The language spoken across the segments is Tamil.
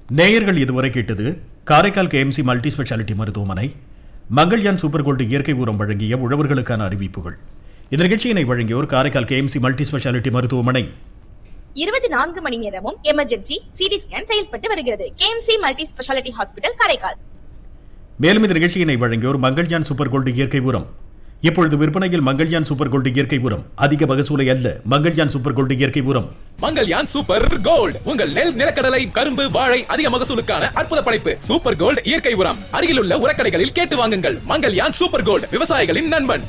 நேயர்கள் இதுவரை கேட்டது காரைக்கால் கேஎம்சி மல்டி ஸ்பெஷாலிட்டி மருத்துவமனை மங்கள்யான் சூப்பர் கோல்டு இயற்கை உரம் வழங்கிய உழவர்களுக்கான அறிவிப்புகள் இந்த நிகழ்ச்சியினை வழங்கியோர் காரைக்கால் கேஎம்சி மல்டி ஸ்பெஷாலிட்டி மருத்துவமனை இருபத்தி நான்கு மணி நேரமும் எமர்ஜென்சி சிடி ஸ்கேன் செயல்பட்டு வருகிறது KMC multi speciality hospital Karaikal மேலும் இந்த நிகழ்ச்சியினை வழங்கியோர் மங்கள்யான் சூப்பர் கோல்டு இயற்கை உரம் இப்பொழுது விற்பனையில் மங்கள்யான் சூப்பர் கோல்டு இயற்கை உரம் அதிக மகசூலை அல்ல மங்கள்யான் சூப்பர் கோல்டு இயற்கை உரம் மங்கல்யான் சூப்பர் கோல்ட் உங்கள் நெல் நிலக்கடலை கரும்பு வாழை அதிக மகசூலுக்கான அற்புத படைப்பு சூப்பர் கோல்ட் இயற்கை உரம் அருகிலுள்ள உரக்கடைகளில் கேட்டு வாங்குங்கள் மங்கல்யான் சூப்பர் கோல்ட் விவசாயிகளின் நண்பன்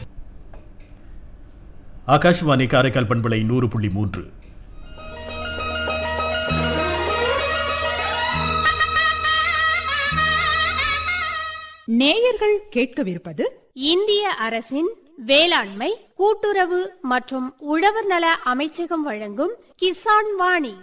ஆகாஷ்வாணி காரைக்கால் பண்பலை நூறு புள்ளி மூன்று நேயர்கள் கேட்கவிருப்பது இந்திய அரசின் வேளாண்மை கூட்டுறவு மற்றும் உழவர் நல அமைச்சகம் வழங்கும் கிசான் வாணி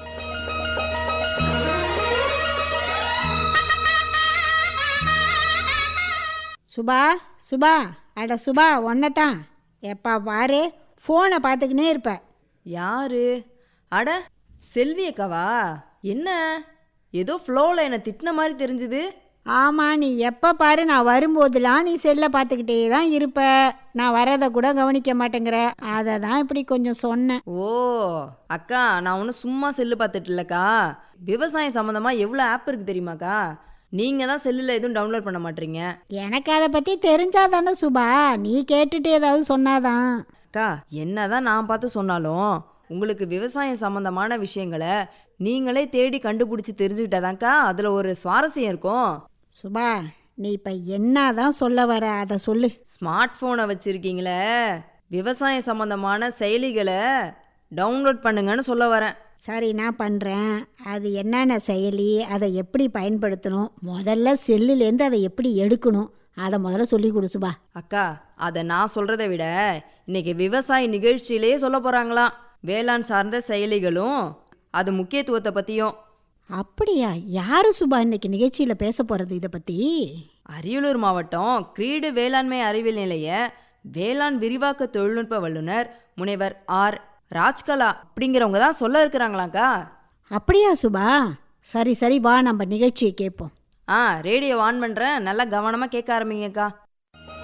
சுபா சுபா அட சுபா ஒன்னதான் எப்பா பாரு ஃபோனை பார்த்துக்கினே இருப்ப யாரு அட செல்வி அக்காவா என்ன ஏதோ ஃப்ளோவில் என்னை திட்டின மாதிரி தெரிஞ்சுது ஆமாம் நீ எப்போ பாரு நான் வரும்போதெல்லாம் நீ செல்லை பார்த்துக்கிட்டே தான் இருப்ப நான் வரதை கூட கவனிக்க மாட்டேங்கிற அதை தான் இப்படி கொஞ்சம் சொன்னேன் ஓ அக்கா நான் ஒன்றும் சும்மா செல்லு பார்த்துட்டு இல்லக்கா விவசாயம் சம்மந்தமாக எவ்வளோ ஆப் இருக்கு தெரியுமாக்கா நீங்கள் தான் செல்லில் எதுவும் டவுன்லோட் பண்ண மாட்டீங்க எனக்கு அதை பற்றி தெரிஞ்சாதானே சுபா நீ கேட்டுட்டு ஏதாவது சொன்னாதான் அக்கா என்னதான் நான் பார்த்து சொன்னாலும் உங்களுக்கு விவசாயம் சம்மந்தமான விஷயங்களை நீங்களே தேடி கண்டுபிடிச்சி தெரிஞ்சுக்கிட்டாதான்க்கா அதில் ஒரு சுவாரஸ்யம் இருக்கும் சுபா நீ இப்போ என்ன தான் சொல்ல வர அதை சொல்லு ஸ்மார்ட் ஃபோனை வச்சுருக்கீங்களே விவசாயம் சம்மந்தமான செயலிகளை டவுன்லோட் பண்ணுங்கன்னு சொல்ல வரேன் சரி நான் பண்ணுறேன் அது என்னென்ன செயலி அதை எப்படி பயன்படுத்தணும் முதல்ல செல்லுலேருந்து அதை எப்படி எடுக்கணும் அதை முதல்ல சொல்லி கொடு சுபா அக்கா அதை நான் சொல்கிறத விட இன்னைக்கு விவசாய நிகழ்ச்சியிலேயே சொல்ல போகிறாங்களாம் வேளாண் சார்ந்த செயலிகளும் அது முக்கியத்துவத்தை பற்றியும் அப்படியா யாரு சுபா இன்னைக்கு நிகழ்ச்சியில் பேச போகிறது இதை பற்றி அரியலூர் மாவட்டம் கிரீடு வேளாண்மை அறிவியல் நிலைய வேளாண் விரிவாக்க தொழில்நுட்ப வல்லுனர் முனைவர் ஆர் ராஜ்கலா அப்படிங்கிறவங்க தான் சொல்ல இருக்கிறாங்களாக்கா அப்படியா சுபா சரி சரி வா நம்ம நிகழ்ச்சியை கேட்போம் ஆ ரேடியோ ஆன் பண்ணுறேன் நல்லா கவனமாக கேட்க ஆரம்பிங்கக்கா